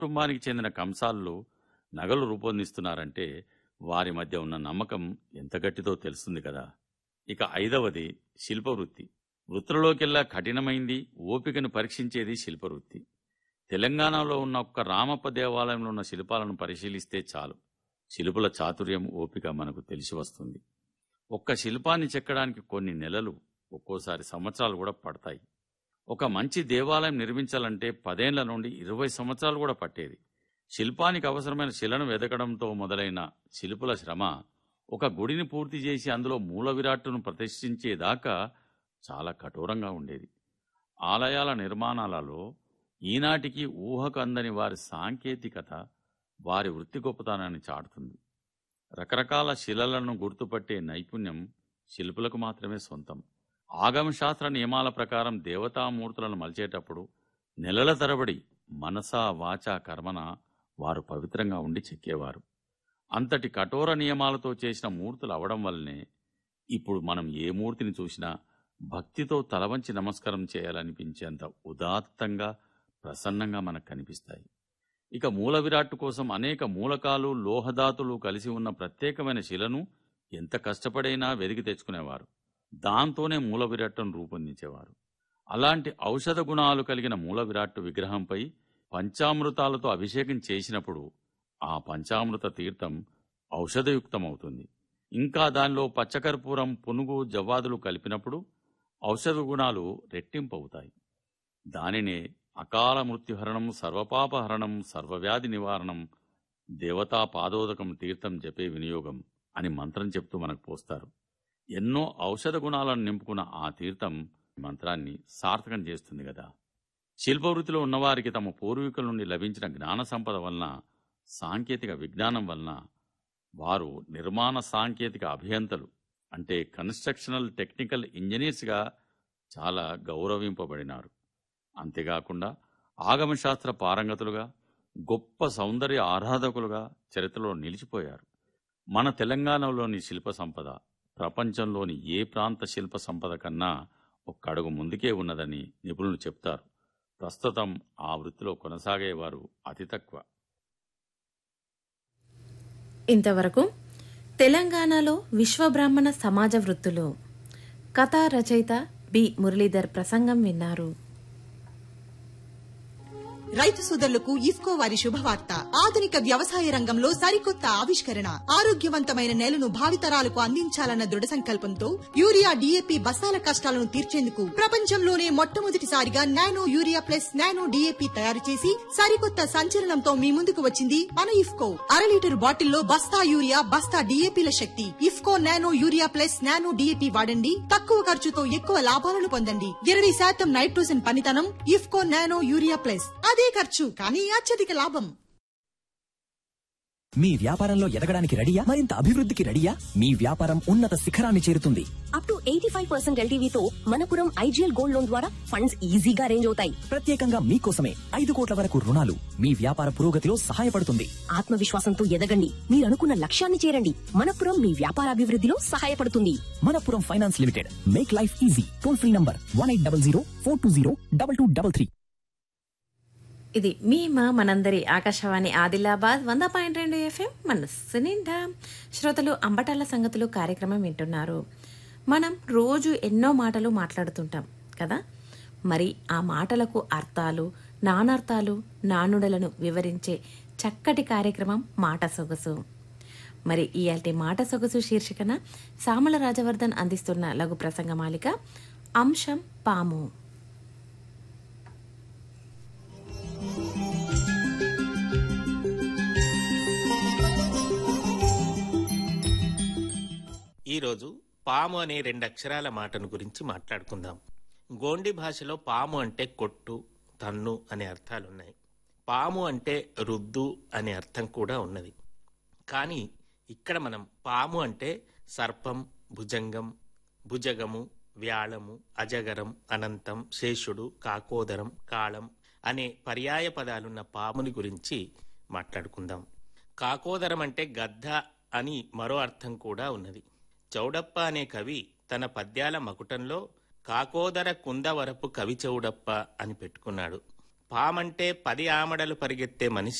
కుటుంబానికి చెందిన కంసాలు నగలు రూపొందిస్తున్నారంటే వారి మధ్య ఉన్న నమ్మకం ఎంత గట్టిదో తెలుస్తుంది కదా ఇక ఐదవది శిల్పవృత్తి వృత్తులలోకెల్లా కఠినమైంది ఓపికను పరీక్షించేది శిల్పవృత్తి తెలంగాణలో ఉన్న ఒక్క రామప్ప దేవాలయంలో ఉన్న శిల్పాలను పరిశీలిస్తే చాలు శిల్పుల చాతుర్యం ఓపిక మనకు తెలిసి వస్తుంది ఒక్క శిల్పాన్ని చెక్కడానికి కొన్ని నెలలు ఒక్కోసారి సంవత్సరాలు కూడా పడతాయి ఒక మంచి దేవాలయం నిర్మించాలంటే పదేళ్ల నుండి ఇరవై సంవత్సరాలు కూడా పట్టేది శిల్పానికి అవసరమైన శిలను వెదకడంతో మొదలైన శిల్పుల శ్రమ ఒక గుడిని పూర్తి చేసి అందులో మూల విరాట్టును ప్రతిష్ఠించేదాకా చాలా కఠోరంగా ఉండేది ఆలయాల నిర్మాణాలలో ఈనాటికి ఊహకు అందని వారి సాంకేతికత వారి వృత్తి గొప్పతనాన్ని చాటుతుంది రకరకాల శిలలను గుర్తుపట్టే నైపుణ్యం శిల్పులకు మాత్రమే సొంతం ఆగమశాస్త్ర నియమాల ప్రకారం దేవతామూర్తులను మలిచేటప్పుడు నెలల తరబడి మనసా వాచా కర్మన వారు పవిత్రంగా ఉండి చెక్కేవారు అంతటి కఠోర నియమాలతో చేసిన మూర్తులు అవడం వల్లనే ఇప్పుడు మనం ఏ మూర్తిని చూసినా భక్తితో తలవంచి నమస్కారం చేయాలనిపించేంత ఉదాత్తంగా ప్రసన్నంగా మనకు కనిపిస్తాయి ఇక మూల విరాట్టు కోసం అనేక మూలకాలు లోహధాతులు కలిసి ఉన్న ప్రత్యేకమైన శిలను ఎంత కష్టపడైనా వెదికి తెచ్చుకునేవారు దాంతోనే మూల విరాట్టును రూపొందించేవారు అలాంటి ఔషధ గుణాలు కలిగిన మూల విరాట్టు విగ్రహంపై పంచామృతాలతో అభిషేకం చేసినప్పుడు ఆ పంచామృత తీర్థం ఔషధయుక్తమవుతుంది ఇంకా దానిలో పచ్చకర్పూరం పునుగు జవ్వాదులు కలిపినప్పుడు ఔషధ గుణాలు రెట్టింపవుతాయి దానినే అకాల మృత్యుహరణం సర్వపాపహరణం సర్వవ్యాధి నివారణం దేవతా పాదోదకం తీర్థం జపే వినియోగం అని మంత్రం చెప్తూ మనకు పోస్తారు ఎన్నో ఔషధ గుణాలను నింపుకున్న ఆ తీర్థం మంత్రాన్ని సార్థకం చేస్తుంది కదా శిల్పవృత్తిలో ఉన్నవారికి తమ పూర్వీకుల నుండి లభించిన జ్ఞాన సంపద వలన సాంకేతిక విజ్ఞానం వలన వారు నిర్మాణ సాంకేతిక అభియంతలు అంటే కన్స్ట్రక్షనల్ టెక్నికల్ ఇంజనీర్స్గా చాలా గౌరవింపబడినారు అంతేకాకుండా ఆగమశాస్త్ర పారంగతులుగా గొప్ప సౌందర్య ఆరాధకులుగా చరిత్రలో నిలిచిపోయారు మన తెలంగాణలోని శిల్ప సంపద ప్రపంచంలోని ఏ ప్రాంత శిల్ప సంపద కన్నా ఒక్క అడుగు ముందుకే ఉన్నదని నిపుణులు చెప్తారు ప్రస్తుతం ఆ వృత్తిలో కొనసాగేవారు అతి తక్కువ ఇంతవరకు తెలంగాణలో విశ్వబ్రాహ్మణ సమాజ వృత్తులు కథా రచయిత బి మురళీధర్ ప్రసంగం విన్నారు రైతు సోదరులకు ఇఫ్కో వారి శుభవార్త ఆధునిక వ్యవసాయ రంగంలో సరికొత్త ఆవిష్కరణ ఆరోగ్యవంతమైన నేలను భావితరాలకు అందించాలన్న దృఢ సంకల్పంతో యూరియా డీఏపీ బస్తాల కష్టాలను తీర్చేందుకు ప్రపంచంలోనే మొట్టమొదటిసారిగా nano urea plus nano DAP తయారు చేసి సరికొత్త సంచలనంతో మీ ముందుకు వచ్చింది మన ఇఫ్కో అర లీటర్ బాటిల్లో బస్తా యూరియా బస్తా డీఏపీల శక్తి IFFCO nano urea plus nano DAP వాడండి తక్కువ ఖర్చుతో ఎక్కువ లాభాలను పొందండి ఇరవై శాతం నైట్రోజన్ పనితనం ఇఫ్కో నానో యూరియా ప్లస్ అదే ఖర్చు కానీ అత్యధిక లాభం మీ వ్యాపారంలో ఎదగడానికి రెడీయా మరింత అభివృద్ధికి రెడీయా మీ వ్యాపారం ఉన్నత శిఖరాన్ని చేరుతుంది up to eighty five percent ఎల్టీవీతో మనపురం ఐజీఎల్ గోల్డ్ లోన్ ద్వారా ఫండ్స్ ఈజీగా అరేంజ్ అవుతాయి ప్రత్యేకంగా మీకోసమే ఐదు కోట్ల వరకు రుణాలు మీ వ్యాపార పురోగతిలో సహాయపడుతుంది ఆత్మవిశ్వాసంతో ఎదగండి మీరు అనుకున్న లక్ష్యాన్ని చేరండి మనపురం మీ వ్యాపార అభివృద్ధిలో సహాయపడుతుంది Manappuram finance limited make life easy toll free number one eight double zero four two zero double two double three ఇది మీ మా మనందరి ఆకాశవాణి ఆదిలాబాద్ వంద పాయింట్ రెండు ఎఫ్ఎం మనస్సు నిండా శ్రోతలు అంబటాల సంగతులు కార్యక్రమం వింటున్నారు మనం రోజు ఎన్నో మాటలు మాట్లాడుతుంటాం కదా మరి ఆ మాటలకు అర్థాలు నానార్థాలు నానుడలను వివరించే చక్కటి కార్యక్రమం మాట సొగసు మరి ఇయాల్టి మాట సొగసు శీర్షికన సామల రాజవర్ధన్ అందిస్తున్న లఘు ప్రసంగమాలిక అంశం పాము ఈరోజు పాము అనే రెండు అక్షరాల మాటను గురించి మాట్లాడుకుందాం గోండి భాషలో పాము అంటే కొట్టు తన్ను అనే అర్థాలున్నాయి పాము అంటే రుద్దు అనే అర్థం కూడా ఉన్నది కానీ ఇక్కడ మనం పాము అంటే సర్పం భుజంగం భుజగము వ్యాళము అజగరం అనంతం శేషుడు కాకోదరం కాళం అనే పర్యాయ పదాలున్న పాముని గురించి మాట్లాడుకుందాం కాకోదరం అంటే గద్ద అని మరో అర్థం కూడా ఉన్నది చౌడప్ప అనే కవి తన పద్యాల మకుటంలో కాకోదర కుందవరపు కవి చౌడప్ప అని పెట్టుకున్నాడు పామంటే పది ఆమడలు పరిగెత్తే మనిషి